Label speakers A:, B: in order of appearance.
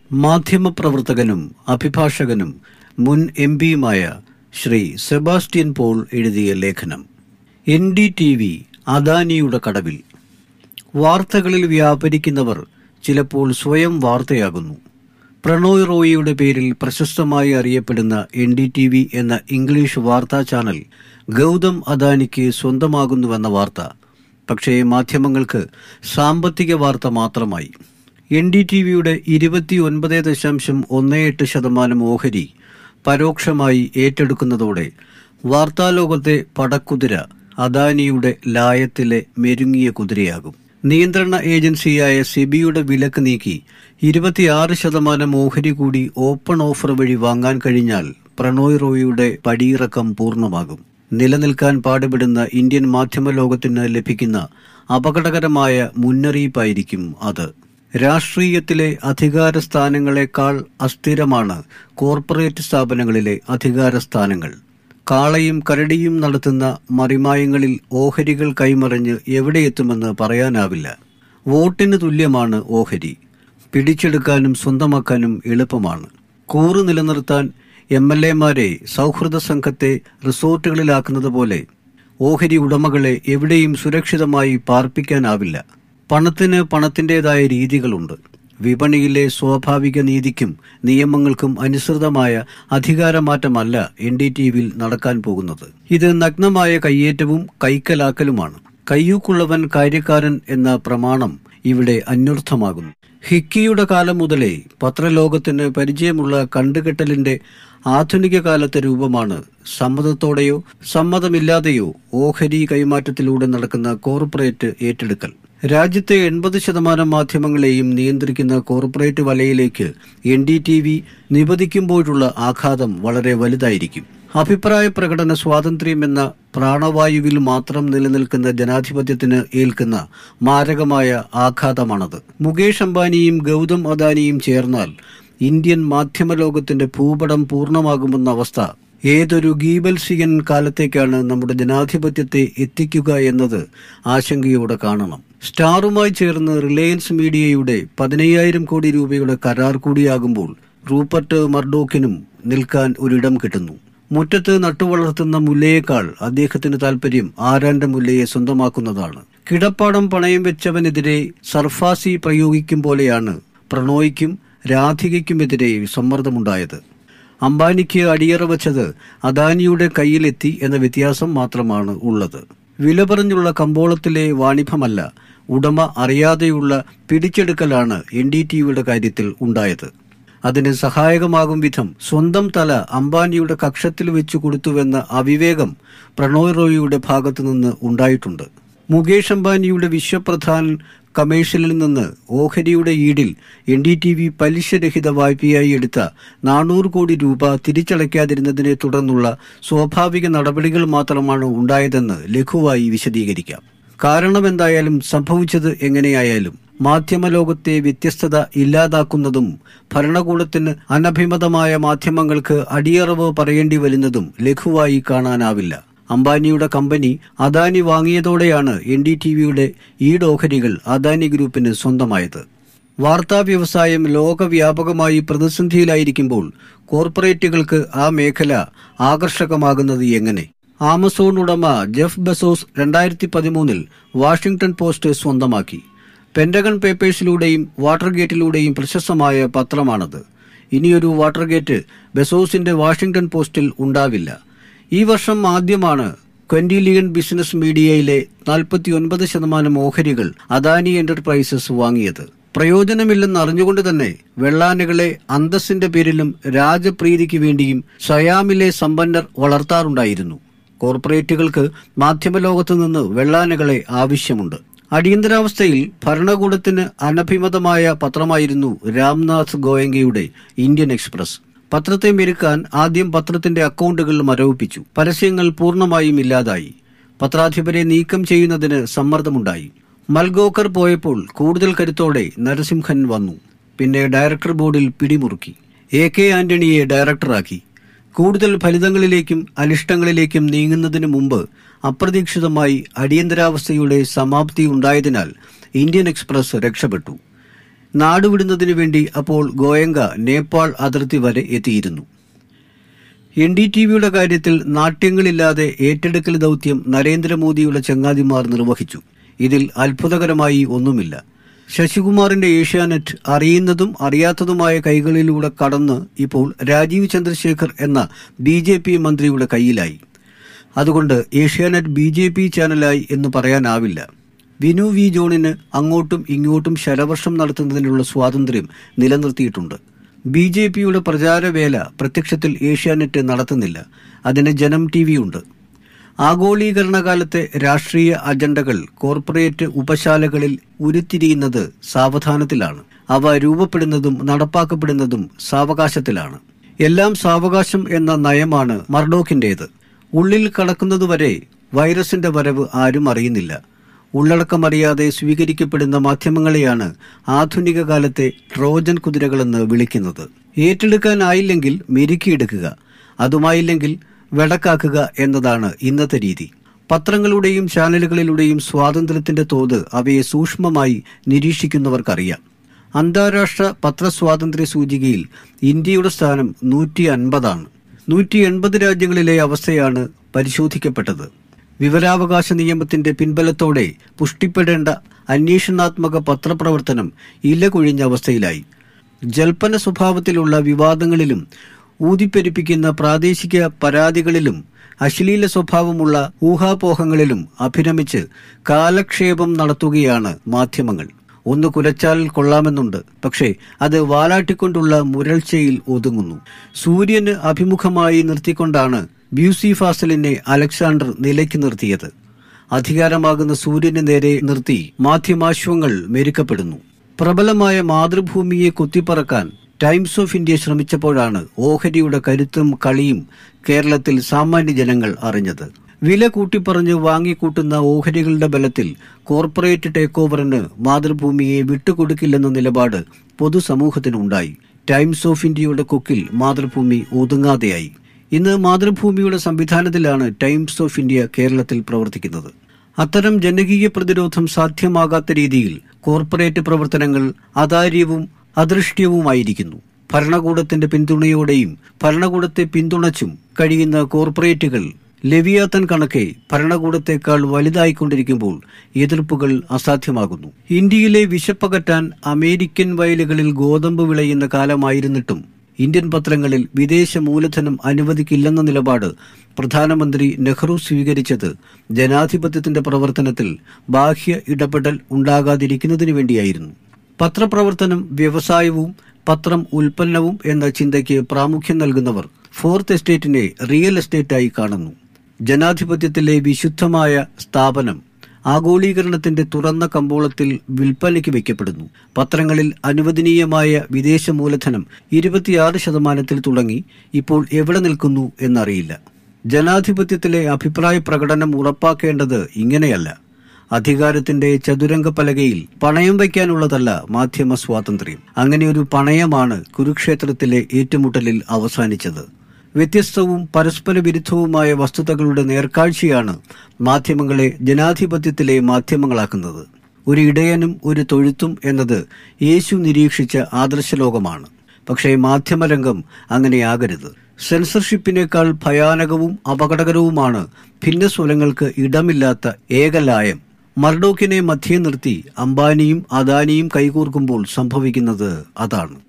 A: മാധ്യമപ്രവർത്തകനും അഭിഭാഷകനും മുൻ എം പിയുമായ ശ്രീ സെബാസ്റ്റ്യൻ പോൾ എഴുതിയ ലേഖനം എൻ ഡി ടി വി അദാനിയുടെ കടവിൽ വാർത്തകളിൽ വ്യാപരിക്കുന്നവർ ചിലപ്പോൾ സ്വയം വാർത്തയാകുന്നു പ്രണോയ് റോയിയുടെ പേരിൽ പ്രശസ്തമായി അറിയപ്പെടുന്ന എൻ ഡി ടി വി എന്ന ഇംഗ്ലീഷ് വാർത്താ ചാനൽ ഗൗതം അദാനിക്ക് സ്വന്തമാകുന്നുവെന്ന വാർത്ത പക്ഷേ മാധ്യമങ്ങൾക്ക് സാമ്പത്തിക വാർത്ത മാത്രമായി എൻ ഡി ടി വിയുടെ ഇരുപത്തി ഒൻപത് ദശാംശം ഒന്ന് എട്ട് ശതമാനം ഓഹരി പരോക്ഷമായി ഏറ്റെടുക്കുന്നതോടെ വാർത്താലോകത്തെ പടക്കുതിര അദാനിയുടെ ലായത്തിലെ മെരുങ്ങിയ കുതിരയാകും നിയന്ത്രണ ഏജൻസിയായ സെബിയുടെ വിലക്ക് നീക്കി ഇരുപത്തിയാറ് ശതമാനം ഓഹരി കൂടി ഓപ്പൺ ഓഫർ വഴി വാങ്ങാൻ കഴിഞ്ഞാൽ പ്രണോയ് റോയിയുടെ പടിയിറക്കം പൂർണ്ണമാകും നിലനിൽക്കാൻ പാടുപെടുന്ന ഇന്ത്യൻ മാധ്യമ ലോകത്തിന് ലഭിക്കുന്ന അപകടകരമായ മുന്നറിയിപ്പായിരിക്കും അത് രാഷ്ട്രീയത്തിലെ അധികാര സ്ഥാനങ്ങളെക്കാൾ അസ്ഥിരമാണ് കോർപ്പറേറ്റ് സ്ഥാപനങ്ങളിലെ അധികാര സ്ഥാനങ്ങൾ കാളയും കരടിയും നടത്തുന്ന മറിമായങ്ങളിൽ ഓഹരികൾ കൈമറിഞ്ഞ് എവിടെയെത്തുമെന്ന് പറയാനാവില്ല വോട്ടിന് തുല്യമാണ് ഓഹരി പിടിച്ചെടുക്കാനും സ്വന്തമാക്കാനും എളുപ്പമാണ് കൂറ് നിലനിർത്താൻ എം എൽ എമാരെ സൗഹൃദ സംഘത്തെ റിസോർട്ടുകളിലാക്കുന്നത് പോലെ ഓഹരി ഉടമകളെ എവിടെയും സുരക്ഷിതമായി പാർപ്പിക്കാനാവില്ല പണത്തിന് പണത്തിൻ്റെതായ രീതികളുണ്ട് വിപണിയിലെ സ്വാഭാവിക നീതിക്കും നിയമങ്ങൾക്കും അനുസൃതമായ അധികാരമാറ്റമല്ല എൻ ഡി ടി വിയിൽ നടക്കാൻ പോകുന്നത് ഇത് നഗ്നമായ കയ്യേറ്റവും കൈക്കലാക്കലുമാണ് കയ്യൂക്കുള്ളവൻ കാര്യക്കാരൻ എന്ന പ്രമാണം ഇവിടെ അന്വർത്ഥമാകുന്നു ഹിക്കിയുടെ കാലം മുതലേ പത്രലോകത്തിന് പരിചയമുള്ള കണ്ടുകെട്ടലിന്റെ ആധുനിക കാലത്തെ രൂപമാണ് സമ്മതത്തോടെയോ സമ്മതമില്ലാതെയോ ഓഹരി കൈമാറ്റത്തിലൂടെ നടക്കുന്ന കോർപ്പറേറ്റ് ഏറ്റെടുക്കൽ രാജ്യത്തെ എൺപത് ശതമാനം മാധ്യമങ്ങളെയും നിയന്ത്രിക്കുന്ന കോർപ്പറേറ്റ് വലയിലേക്ക് എൻ ഡി ടി വി നിപതിക്കുമ്പോഴുള്ള ആഘാതം വളരെ വലുതായിരിക്കും അഭിപ്രായ പ്രകടന സ്വാതന്ത്ര്യം എന്ന പ്രാണവായുവിൽ മാത്രം നിലനിൽക്കുന്ന ജനാധിപത്യത്തിന് ഏൽക്കുന്ന മാരകമായ ആഘാതമാണത് മുകേഷ് അംബാനിയും ഗൗതം അദാനിയും ചേർന്നാൽ ഇന്ത്യൻ മാധ്യമലോകത്തിന്റെ ഭൂപടം പൂർണ്ണമാകുമെന്ന അവസ്ഥ ഏതൊരു ഗീബൽസിയൻ കാലത്തേക്കാണ് നമ്മുടെ ജനാധിപത്യത്തെ എത്തിക്കുക എന്നത് ആശങ്കയോടെ കാണണം സ്റ്റാറുമായി ചേർന്ന് റിലയൻസ് മീഡിയയുടെ പതിനയ്യായിരം കോടി രൂപയുടെ കരാർ കൂടിയാകുമ്പോൾ റൂപ്പർട്ട് മർഡോക്കിനും നിൽക്കാൻ ഒരിടം കിട്ടുന്നു മുറ്റത്ത് നട്ടുവളർത്തുന്ന മുല്ലയേക്കാൾ അദ്ദേഹത്തിന് താൽപര്യം ആരാന്റെ മുല്ലയെ സ്വന്തമാക്കുന്നതാണ് കിടപ്പാടം പണയം വെച്ചവനെതിരെ സർഫാസി പ്രയോഗിക്കും പോലെയാണ് പ്രണോയ്ക്കും രാധികയ്ക്കുമെതിരെ സമ്മർദ്ദമുണ്ടായത് അംബാനിക്ക് അടിയറ വച്ചത് അദാനിയുടെ കയ്യിലെത്തി എന്ന വ്യത്യാസം മാത്രമാണ് ഉള്ളത് വില പറഞ്ഞുള്ള കമ്പോളത്തിലെ വാണിഭമല്ല ഉടമ അറിയാതെയുള്ള പിടിച്ചെടുക്കലാണ് എൻ ഡി ടിവിയുടെ കാര്യത്തിൽ ഉണ്ടായത് അതിന് സഹായകമാകും വിധം സ്വന്തം തല അംബാനിയുടെ കക്ഷത്തിൽ വെച്ചു കൊടുത്തുവെന്ന അവിവേകം പ്രണോയ് റോയിയുടെ ഭാഗത്തു നിന്ന് ഉണ്ടായിട്ടുണ്ട് മുകേഷ് അംബാനിയുടെ വിശ്വപ്രധാൻ കമേഴ്ഷ്യലിൽ നിന്ന് ഓഹരിയുടെ ഈടിൽ എൻ ഡി ടി വി പലിശരഹിത വായ്പയായി എടുത്ത നാനൂറ് കോടി രൂപ തിരിച്ചടയ്ക്കാതിരുന്നതിനെ തുടർന്നുള്ള സ്വാഭാവിക നടപടികൾ മാത്രമാണ് ഉണ്ടായതെന്ന് ലഘുവായി വിശദീകരിക്കാം കാരണം എന്തായാലും സംഭവിച്ചത് എങ്ങനെയായാലും മാധ്യമലോകത്തെ വ്യത്യസ്തത ഇല്ലാതാക്കുന്നതും ഭരണകൂടത്തിന് അനഭിമതമായ മാധ്യമങ്ങൾക്ക് അടിയറവ് പറയേണ്ടി വരുന്നതും ലഘുവായി കാണാനാവില്ല അംബാനിയുടെ കമ്പനി അദാനി വാങ്ങിയതോടെയാണ് എൻ ഡി ടി വിയുടെ ഈടോഹരികൾ അദാനി ഗ്രൂപ്പിന് സ്വന്തമായത് വാർത്താ വ്യവസായം ലോകവ്യാപകമായി പ്രതിസന്ധിയിലായിരിക്കുമ്പോൾ കോർപ്പറേറ്റുകൾക്ക് ആ മേഖല ആകർഷകമാകുന്നത് എങ്ങനെ ആമസോൺ ഉടമ ജെഫ് ബെസോസ് രണ്ടായിരത്തി പതിമൂന്നിൽ വാഷിംഗ്ടൺ പോസ്റ്റ് സ്വന്തമാക്കി പെന്റഗൺ പേപ്പേഴ്സിലൂടെയും വാട്ടർഗേറ്റിലൂടെയും പ്രശസ്തമായ പത്രമാണത് ഇനിയൊരു വാട്ടർഗേറ്റ് ബെസോസിന്റെ വാഷിംഗ്ടൺ പോസ്റ്റിൽ ഉണ്ടാവില്ല ഈ വർഷം ആദ്യമാണ് ക്വന്റിലിയൻ ബിസിനസ് മീഡിയയിലെ നാൽപ്പത്തിയൊൻപത് ശതമാനം ഓഹരികൾ അദാനി എന്റർപ്രൈസസ് വാങ്ങിയത് പ്രയോജനമില്ലെന്ന് അറിഞ്ഞുകൊണ്ട് തന്നെ വെള്ളാനകളെ അന്തസ്സിന്റെ പേരിലും രാജപ്രീതിക്ക് വേണ്ടിയും സയാമിലെ സമ്പന്നർ വളർത്താറുണ്ടായിരുന്നു കോർപ്പറേറ്റുകൾക്ക് മാധ്യമലോകത്തു നിന്ന് വെള്ളാനകളെ ആവശ്യമുണ്ട് അടിയന്തരാവസ്ഥയിൽ ഭരണകൂടത്തിന് അനഭിമതമായ പത്രമായിരുന്നു രാംനാഥ് ഗോയങ്കയുടെ ഇന്ത്യൻ എക്സ്പ്രസ് പത്രത്തെ മെരുക്കാൻ ആദ്യം പത്രത്തിന്റെ അക്കൗണ്ടുകൾ മരവിപ്പിച്ചു പരസ്യങ്ങൾ പൂർണ്ണമായും ഇല്ലാതായി പത്രാധിപരെ നീക്കം ചെയ്യുന്നതിന് സമ്മർദ്ദമുണ്ടായി മൽഗോക്കർ പോയപ്പോൾ കൂടുതൽ കരുത്തോടെ നരസിംഹൻ വന്നു പിന്നെ ഡയറക്ടർ ബോർഡിൽ പിടിമുറുക്കി എ കെ ആന്റണിയെ ഡയറക്ടറാക്കി കൂടുതൽ ഫലിതങ്ങളിലേക്കും അനിഷ്ടങ്ങളിലേക്കും നീങ്ങുന്നതിന് മുമ്പ് അപ്രതീക്ഷിതമായി അടിയന്തരാവസ്ഥയുടെ സമാപ്തി ഉണ്ടായതിനാൽ ഇന്ത്യൻ എക്സ്പ്രസ് രക്ഷപ്പെട്ടു നാടുവിടുന്നതിനു വേണ്ടി അപ്പോൾ ഗോയങ്ക നേപ്പാൾ അതിർത്തി വരെ എത്തിയിരുന്നു എൻ ഡി ടി വിയുടെ കാര്യത്തിൽ നാട്യങ്ങളില്ലാതെ ഏറ്റെടുക്കൽ ദൗത്യം നരേന്ദ്രമോദിയുടെ ചങ്ങാതിമാർ നിർവഹിച്ചു ഇതിൽ അത്ഭുതകരമായി ഒന്നുമില്ല ശശികുമാറിന്റെ ഏഷ്യാനെറ്റ് അറിയുന്നതും അറിയാത്തതുമായ കൈകളിലൂടെ കടന്ന് ഇപ്പോൾ രാജീവ് ചന്ദ്രശേഖർ എന്ന ബി ജെ പി മന്ത്രിയുടെ കയ്യിലായി അതുകൊണ്ട് ഏഷ്യാനെറ്റ് ബി ജെ പി ചാനലായി എന്ന് പറയാനാവില്ല വിനു വി ജോണിന് അങ്ങോട്ടും ഇങ്ങോട്ടും ശരവർഷം നടത്തുന്നതിനുള്ള സ്വാതന്ത്ര്യം നിലനിർത്തിയിട്ടുണ്ട് ബി ജെ പിയുടെ പ്രചാരവേല പ്രത്യക്ഷത്തിൽ ഏഷ്യാനെറ്റ് നടത്തുന്നില്ല അതിന് ജനം ടി വി ഉണ്ട് ആഗോളീകരണ കാലത്തെ രാഷ്ട്രീയ അജണ്ടകൾ കോർപ്പറേറ്റ് ഉപശാലകളിൽ ഉരുത്തിരിയുന്നത് സാവധാനത്തിലാണ് അവ രൂപപ്പെടുന്നതും നടപ്പാക്കപ്പെടുന്നതും സാവകാശത്തിലാണ് എല്ലാം സാവകാശം എന്ന നയമാണ് മർഡോക്കിന്റേത് ഉള്ളിൽ കടക്കുന്നതുവരെ വൈറസിന്റെ വരവ് ആരും അറിയുന്നില്ല ഉള്ളടക്കമറിയാതെ സ്വീകരിക്കപ്പെടുന്ന മാധ്യമങ്ങളെയാണ് ആധുനിക കാലത്തെ ട്രോജൻ കുതിരകളെന്ന് വിളിക്കുന്നത് ഏറ്റെടുക്കാനായില്ലെങ്കിൽ മെരുക്കിയെടുക്കുക അതുമായില്ലെങ്കിൽ വെടക്കാക്കുക എന്നതാണ് ഇന്നത്തെ രീതി പത്രങ്ങളുടെയും ചാനലുകളിലൂടെയും സ്വാതന്ത്ര്യത്തിന്റെ തോത് അവയെ സൂക്ഷ്മമായി നിരീക്ഷിക്കുന്നവർക്കറിയാം അന്താരാഷ്ട്ര പത്രസ്വാതന്ത്ര്യ സൂചികയിൽ ഇന്ത്യയുടെ സ്ഥാനം നൂറ്റി അൻപതാണ് നൂറ്റി എൺപത് രാജ്യങ്ങളിലെ അവസ്ഥയാണ് പരിശോധിക്കപ്പെട്ടത് വിവരാവകാശ നിയമത്തിന്റെ പിൻബലത്തോടെ പുഷ്ടിപ്പെടേണ്ട അന്വേഷണാത്മക പത്രപ്രവർത്തനം ഇലകൊഴിഞ്ഞ അവസ്ഥയിലായി ജൽപ്പന സ്വഭാവത്തിലുള്ള വിവാദങ്ങളിലും ഊതിപ്പെരുപ്പിക്കുന്ന പ്രാദേശിക പരാതികളിലും അശ്ലീല സ്വഭാവമുള്ള ഊഹാപോഹങ്ങളിലും അഭിരമിച്ച് കാലക്ഷേപം നടത്തുകയാണ് മാധ്യമങ്ങൾ ഒന്ന് കുലച്ചാൽ കൊള്ളാമെന്നുണ്ട് പക്ഷേ അത് വാലാട്ടിക്കൊണ്ടുള്ള മുരൾച്ചയിൽ ഒതുങ്ങുന്നു സൂര്യന് അഭിമുഖമായി നിർത്തിക്കൊണ്ടാണ് ബ്യൂസി ഫാസലിനെ അലക്സാണ്ടർ നിലയ്ക്ക് നിർത്തിയത് അധികാരമാകുന്ന സൂര്യന് നേരെ നിർത്തി മാധ്യമാശ്വങ്ങൾ മെരുക്കപ്പെടുന്നു പ്രബലമായ മാതൃഭൂമിയെ കുത്തിപ്പറക്കാൻ ടൈംസ് ഓഫ് ഇന്ത്യ ശ്രമിച്ചപ്പോഴാണ് ഓഹരിയുടെ കരുത്തും കളിയും കേരളത്തിൽ സാമാന്യ ജനങ്ങൾ അറിഞ്ഞത് വില കൂട്ടിപ്പറഞ്ഞ് വാങ്ങിക്കൂട്ടുന്ന ഓഹരികളുടെ ബലത്തിൽ കോർപ്പറേറ്റ് ടേക്ക് ഓവറിന് മാതൃഭൂമിയെ വിട്ടുകൊടുക്കില്ലെന്ന നിലപാട് പൊതുസമൂഹത്തിനുണ്ടായി ടൈംസ് ഓഫ് ഇന്ത്യയുടെ കൊക്കിൽ മാതൃഭൂമി ഒതുങ്ങാതെയായി ഇന്ന് മാതൃഭൂമിയുടെ സംവിധാനത്തിലാണ് ടൈംസ് ഓഫ് ഇന്ത്യ കേരളത്തിൽ പ്രവർത്തിക്കുന്നത് അത്തരം ജനകീയ പ്രതിരോധം സാധ്യമാകാത്ത രീതിയിൽ കോർപ്പറേറ്റ് പ്രവർത്തനങ്ങൾ അതാര്യവും അദൃഷ്ട്യവുമായിരിക്കുന്നു ഭരണകൂടത്തിന്റെ പിന്തുണയോടെയും ഭരണകൂടത്തെ പിന്തുണച്ചും കഴിയുന്ന കോർപ്പറേറ്റുകൾ ലെവിയാത്തൻ കണക്കെ ഭരണകൂടത്തെക്കാൾ വലുതായിക്കൊണ്ടിരിക്കുമ്പോൾ എതിർപ്പുകൾ അസാധ്യമാകുന്നു ഇന്ത്യയിലെ വിശപ്പകറ്റാൻ അമേരിക്കൻ വയലുകളിൽ ഗോതമ്പ് വിളയുന്ന കാലമായിരുന്നിട്ടും ഇന്ത്യൻ പത്രങ്ങളിൽ വിദേശ മൂലധനം അനുവദിക്കില്ലെന്ന നിലപാട് പ്രധാനമന്ത്രി നെഹ്റു സ്വീകരിച്ചത് ജനാധിപത്യത്തിന്റെ പ്രവർത്തനത്തിൽ ബാഹ്യ ഇടപെടൽ ഉണ്ടാകാതിരിക്കുന്നതിനു വേണ്ടിയായിരുന്നു പത്രപ്രവർത്തനം വ്യവസായവും പത്രം ഉൽപ്പന്നവും എന്ന ചിന്തയ്ക്ക് പ്രാമുഖ്യം നൽകുന്നവർ ഫോർത്ത് എസ്റ്റേറ്റിനെ റിയൽ എസ്റ്റേറ്റായി കാണുന്നു ജനാധിപത്യത്തിലെ വിശുദ്ധമായ സ്ഥാപനം ആഗോളീകരണത്തിന്റെ തുറന്ന കമ്പോളത്തിൽ വിൽപ്പനയ്ക്ക് വയ്ക്കപ്പെടുന്നു പത്രങ്ങളിൽ അനുവദനീയമായ വിദേശ മൂലധനം ഇരുപത്തിയാറ് ശതമാനത്തിൽ തുടങ്ങി ഇപ്പോൾ എവിടെ നിൽക്കുന്നു എന്നറിയില്ല ജനാധിപത്യത്തിലെ അഭിപ്രായ പ്രകടനം ഉറപ്പാക്കേണ്ടത് ഇങ്ങനെയല്ല അധികാരത്തിന്റെ ചതുരംഗ പലകയിൽ പണയം വയ്ക്കാനുള്ളതല്ല മാധ്യമ സ്വാതന്ത്ര്യം അങ്ങനെ ഒരു പണയമാണ് കുരുക്ഷേത്രത്തിലെ ഏറ്റുമുട്ടലിൽ അവസാനിച്ചത് വ്യത്യസ്തവും പരസ്പര വിരുദ്ധവുമായ വസ്തുതകളുടെ നേർക്കാഴ്ചയാണ് മാധ്യമങ്ങളെ ജനാധിപത്യത്തിലെ മാധ്യമങ്ങളാക്കുന്നത് ഒരു ഇടയനും ഒരു തൊഴുത്തും എന്നത് യേശു നിരീക്ഷിച്ച ആദർശലോകമാണ് പക്ഷേ മാധ്യമരംഗം അങ്ങനെയാകരുത് സെൻസർഷിപ്പിനേക്കാൾ ഭയാനകവും അപകടകരവുമാണ് ഭിന്നസ്വരങ്ങൾക്ക് ഇടമില്ലാത്ത ഏകലായം മർഡോക്കിനെ മധ്യേ നിർത്തി അംബാനിയും അദാനിയും കൈകോർക്കുമ്പോൾ സംഭവിക്കുന്നത് അതാണ്